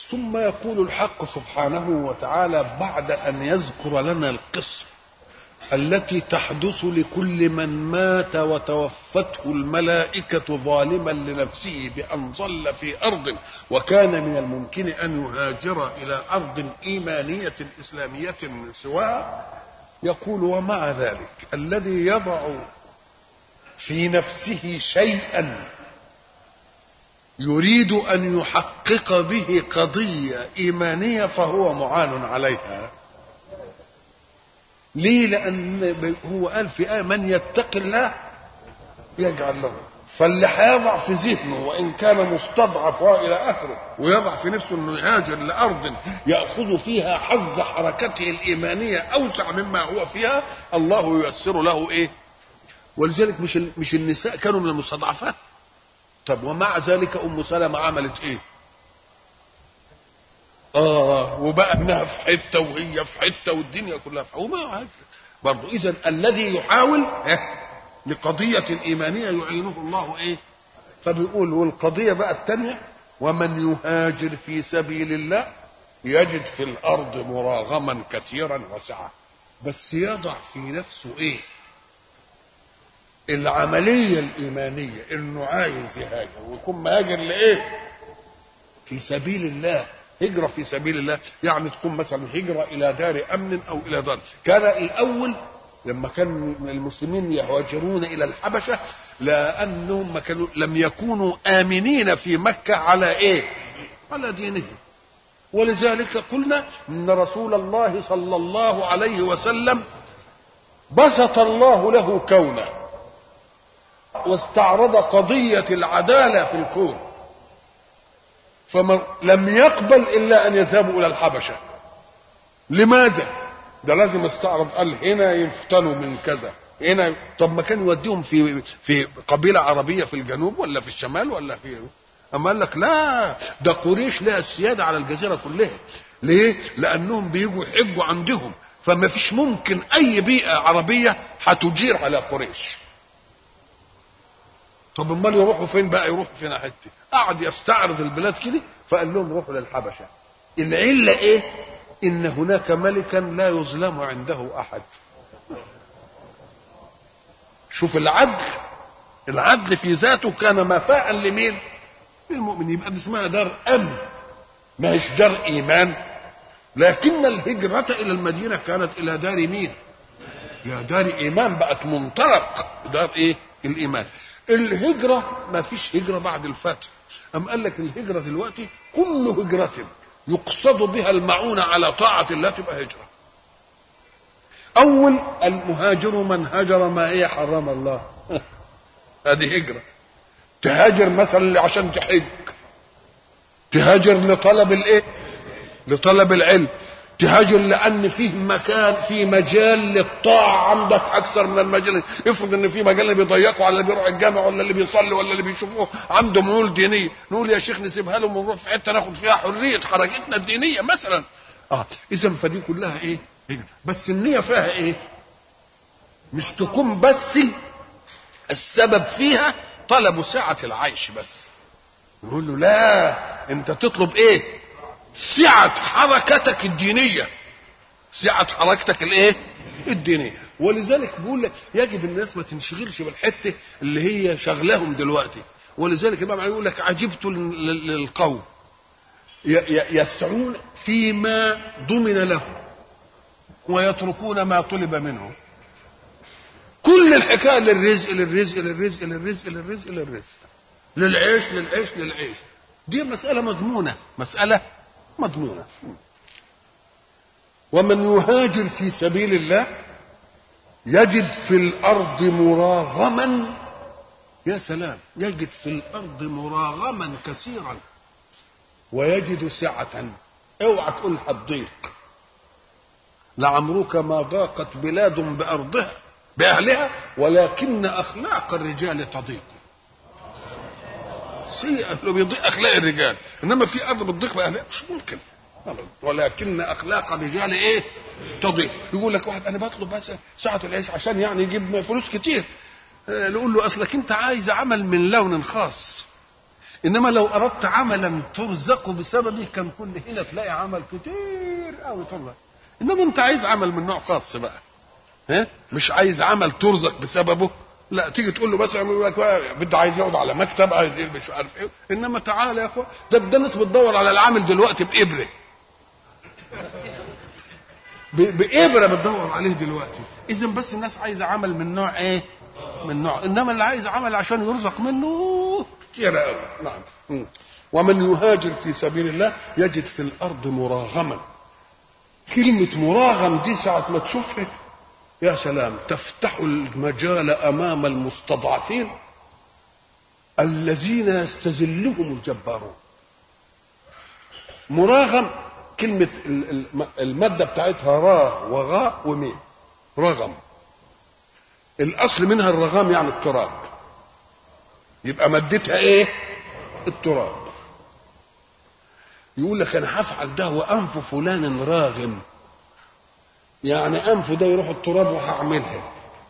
ثم يقول الحق سبحانه وتعالى بعد ان يذكر لنا القصه التي تحدث لكل من مات وتوفته الملائكه ظالما لنفسه بان ظل في ارض وكان من الممكن ان يهاجر الى ارض ايمانيه اسلاميه سواها يقول ومع ذلك الذي يضع في نفسه شيئا يريد ان يحقق به قضيه ايمانيه فهو معان عليها ليه لان هو قال في ايه من يتق الله يجعل له فاللي هيضع في ذهنه وان كان مستضعف والى اخره ويضع في نفسه انه يهاجر لارض ياخذ فيها حظ حركته الايمانيه اوسع مما هو فيها الله ييسر له ايه ولذلك مش مش النساء كانوا من المستضعفات طب ومع ذلك ام سلمة عملت ايه اه وبقى انها في حته وهي في حته والدنيا كلها في وما هاجر برضه اذا الذي يحاول لقضيه ايمانيه يعينه الله ايه فبيقول والقضيه بقى الثانيه ومن يهاجر في سبيل الله يجد في الارض مراغما كثيرا وسعه بس يضع في نفسه ايه العملية الإيمانية إنه عايز يهاجر ويكون مهاجر لإيه؟ في سبيل الله هجرة في سبيل الله يعني تكون مثلا هجرة إلى دار أمن أو إلى دار كان الأول لما كان المسلمين يهاجرون إلى الحبشة لأنهم ما كانوا لم يكونوا آمنين في مكة على إيه؟ على دينهم ولذلك قلنا إن رسول الله صلى الله عليه وسلم بسط الله له كونه واستعرض قضية العدالة في الكون فمن لم يقبل إلا أن يذهبوا إلى الحبشة لماذا؟ ده لازم استعرض قال هنا يفتنوا من كذا هنا طب ما كان يوديهم في في قبيلة عربية في الجنوب ولا في الشمال ولا في أما قال لك لا ده قريش لها السيادة على الجزيرة كلها ليه؟ لأنهم بيجوا يحجوا عندهم فما فيش ممكن أي بيئة عربية هتجير على قريش طب امال يروحوا فين بقى يروحوا فين حته قعد يستعرض البلاد كده فقال لهم روحوا للحبشه العله ايه ان هناك ملكا لا يظلم عنده احد شوف العدل العدل في ذاته كان مفاء لمين للمؤمن يبقى دي اسمها دار امن ما هيش دار ايمان لكن الهجرة إلى المدينة كانت إلى دار مين؟ إلى دار إيمان بقت منطلق دار إيه؟ الإيمان الهجرة ما فيش هجرة بعد الفتح أم قال لك الهجرة دلوقتي كل هجرة يقصد بها المعونة على طاعة الله تبقى هجرة أول المهاجر من هجر ما هي حرم الله هذه هجرة تهاجر مثلا عشان تحج تهاجر لطلب الايه لطلب العلم تهاجر لان فيه مكان في مجال للطاعه عندك اكثر من المجال افرض ان في مجال اللي بيضيقوا على اللي بيروح الجامع ولا اللي بيصلي ولا اللي بيشوفوه عنده ميول دينيه نقول يا شيخ نسيبها لهم ونروح في حته ناخد فيها حريه حركتنا الدينيه مثلا اه اذا فدي كلها ايه بس النيه فيها ايه مش تكون بس السبب فيها طلب سعه العيش بس نقول له لا انت تطلب ايه سعة حركتك الدينية سعة حركتك الايه الدينية ولذلك بيقول لك يجب الناس ما تنشغلش بالحتة اللي هي شغلهم دلوقتي ولذلك الإمام علي يقول لك عجبت للقوم يسعون فيما ضمن لهم ويتركون ما طلب منهم كل الحكاية للرزق للرزق للرزق للرزق للرزق للرزق للعيش للعيش للعيش دي مسألة مضمونة مسألة مضمونة ومن يهاجر في سبيل الله يجد في الأرض مراغما يا سلام يجد في الأرض مراغما كثيرا ويجد سعة اوعى تقول هتضيق لعمرك ما ضاقت بلاد بأرضها بأهلها ولكن أخلاق الرجال تضيق سيئة لو بيضيق أخلاق الرجال إنما في أرض بتضيق بأهلها مش ممكن ولكن أخلاق الرجال إيه تضيق يقول لك واحد أنا بطلب بس ساعة العيش عشان يعني يجيب فلوس كتير نقول له أصلك أنت عايز عمل من لون خاص انما لو اردت عملا ترزق بسببه كان كل هنا تلاقي عمل كتير قوي ترزق انما انت عايز عمل من نوع خاص بقى ها مش عايز عمل ترزق بسببه لا تيجي تقول له مثلا يقول لك بده عايز يقعد على مكتب عايز يلبس مش عارف ايه انما تعالى يا اخوان ده ده الناس بتدور على العامل دلوقتي بابره بابره بتدور عليه دلوقتي اذا بس الناس عايزه عمل من نوع ايه من نوع انما اللي عايز عمل عشان يرزق منه كتير قوي نعم ومن يهاجر في سبيل الله يجد في الارض مراغما كلمه مراغم دي ساعه ما تشوفها يا سلام تفتح المجال امام المستضعفين الذين يستذلهم الجبارون مراغم كلمة المادة بتاعتها را وغاء وميم رغم الأصل منها الرغام يعني التراب يبقى مادتها إيه؟ التراب يقول لك أنا هفعل ده وأنف فلان راغم يعني أنفه ده يروح التراب وهعملها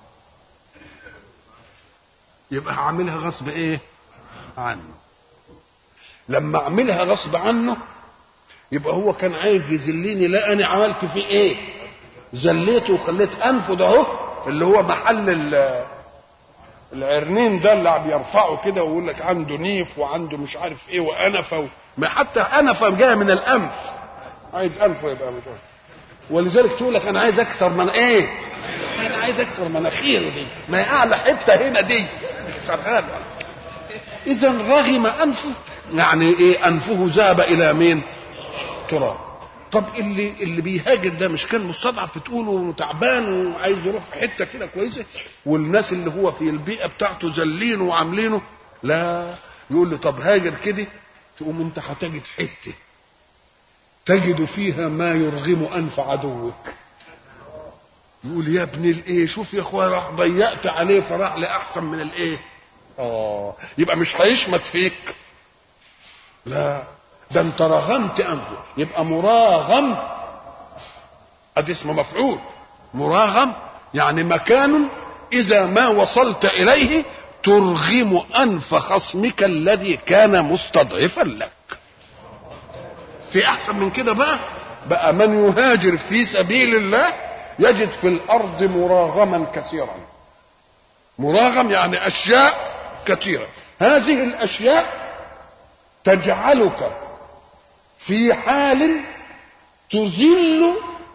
يبقى هعملها غصب إيه؟ عنه لما أعملها غصب عنه يبقى هو كان عايز يذلني لا انا عملت فيه ايه زليته وخليت انفه ده اهو اللي هو محل العرنين ده اللي بيرفعه كده ويقول لك عنده نيف وعنده مش عارف ايه وانفه ما حتى انفه جايه من الانف عايز انفه يبقى مش عارف ولذلك تقول لك انا عايز اكسر من ايه انا عايز اكسر مناخيره دي ما هي اعلى حته هنا دي اكسرها اذا رغم انفه يعني ايه انفه ذهب الى مين تراب طب اللي اللي بيهاجر ده مش كان مستضعف تقوله وتعبان وعايز يروح في حته كده كويسه والناس اللي هو في البيئه بتاعته ذلينه وعاملينه لا يقول له طب هاجر كده تقوم انت هتجد حته تجد فيها ما يرغم انف عدوك يقول يا ابن الايه شوف يا اخويا راح ضيقت عليه فراح لاحسن من الايه اه يبقى مش هيشمت فيك لا ده انت رغمت انفه يبقى مراغم ادي اسمه مفعول مراغم يعني مكان اذا ما وصلت اليه ترغم انف خصمك الذي كان مستضعفا لك في احسن من كده بقى بقى من يهاجر في سبيل الله يجد في الارض مراغما كثيرا مراغم يعني اشياء كثيره هذه الاشياء تجعلك في حال تذل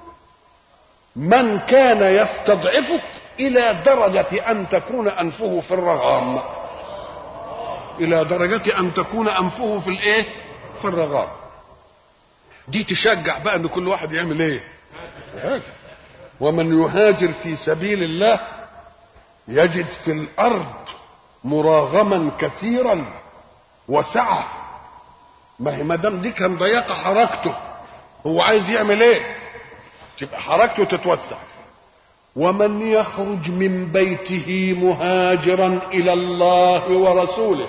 من كان يستضعفك الى درجه ان تكون انفه في الرغام الى درجه ان تكون انفه في الايه في الرغام دي تشجع بقى ان كل واحد يعمل ايه يهاجر ومن يهاجر في سبيل الله يجد في الارض مراغما كثيرا وسعه ما هي ما دام دي كان ضيقه حركته هو عايز يعمل ايه تبقى حركته تتوسع ومن يخرج من بيته مهاجرا الى الله ورسوله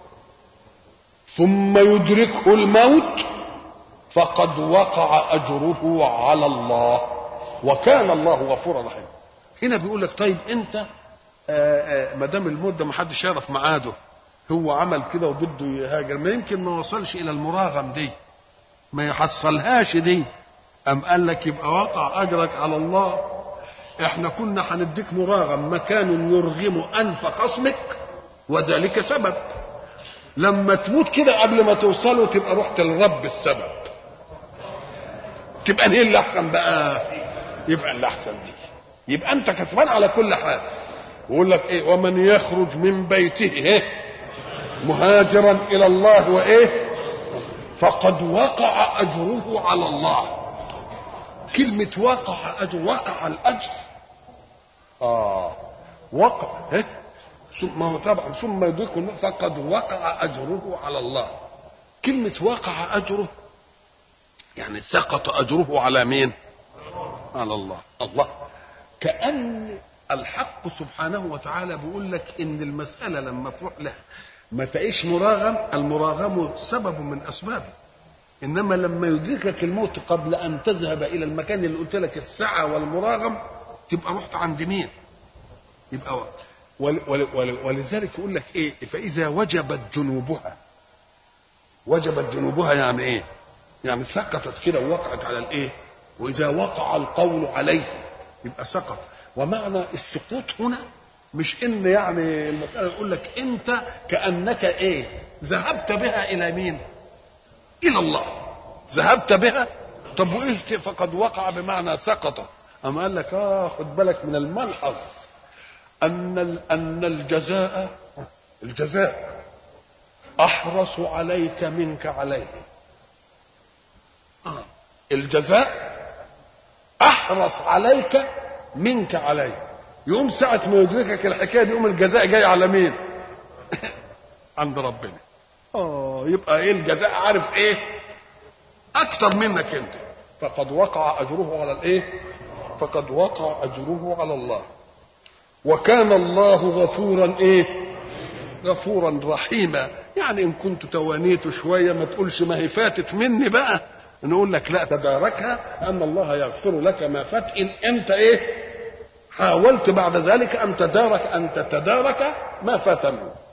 ثم يدركه الموت فقد وقع اجره على الله وكان الله غفورا رحيما هنا بيقول لك طيب انت ما دام الموت ده ما حدش يعرف ميعاده هو عمل كده وبده يهاجر ما يمكن ما وصلش الى المراغم دي ما يحصلهاش دي ام قال لك يبقى وقع اجرك على الله احنا كنا هنديك مراغم مكان يرغم انف خصمك وذلك سبب لما تموت كده قبل ما توصله تبقى رحت للرب السبب تبقى ايه اللي احسن بقى يبقى اللي احسن دي يبقى انت كسبان على كل حال ويقول لك ايه ومن يخرج من بيته ايه مهاجرا الى الله وايه فقد وقع اجره على الله كلمة وقع أجر وقع الأجر آه وقع إيه؟ ثم هو طبعا ثم يدركه فقد وقع أجره على الله كلمة وقع أجره يعني سقط أجره على مين؟ على الله الله كأن الحق سبحانه وتعالى بيقول لك إن المسألة لما تروح لها ما تعيش مراغم المراغم سبب من أسبابه انما لما يدركك الموت قبل ان تذهب الى المكان اللي قلت لك السعه والمراغم تبقى رحت عند مين يبقى ول ول ول ولذلك يقول لك ايه فاذا وجبت جنوبها وجبت ذنوبها يعني ايه يعني سقطت كده ووقعت على الايه واذا وقع القول عليه يبقى سقط ومعنى السقوط هنا مش ان يعني المساله يقول لك انت كانك ايه ذهبت بها الى مين الى الله ذهبت بها طب وايه فقد وقع بمعنى سقط اما قال لك اه خد بالك من الملحظ ان ان الجزاء الجزاء احرص عليك منك عليه آه. الجزاء احرص عليك منك عليه يوم ساعة ما يدركك الحكاية دي يوم الجزاء جاي على مين؟ عند ربنا. اه يبقى ايه الجزاء عارف ايه؟ أكتر منك أنت. فقد وقع أجره على الايه؟ فقد وقع أجره على الله. وكان الله غفورا ايه؟ غفورا رحيما، يعني إن كنت توانيت شوية ما تقولش ما هي فاتت مني بقى. نقول لك لا تداركها أن الله يغفر لك ما فات إن أنت إيه؟ حاولت بعد ذلك ان تدارك ان تتدارك ما فات منه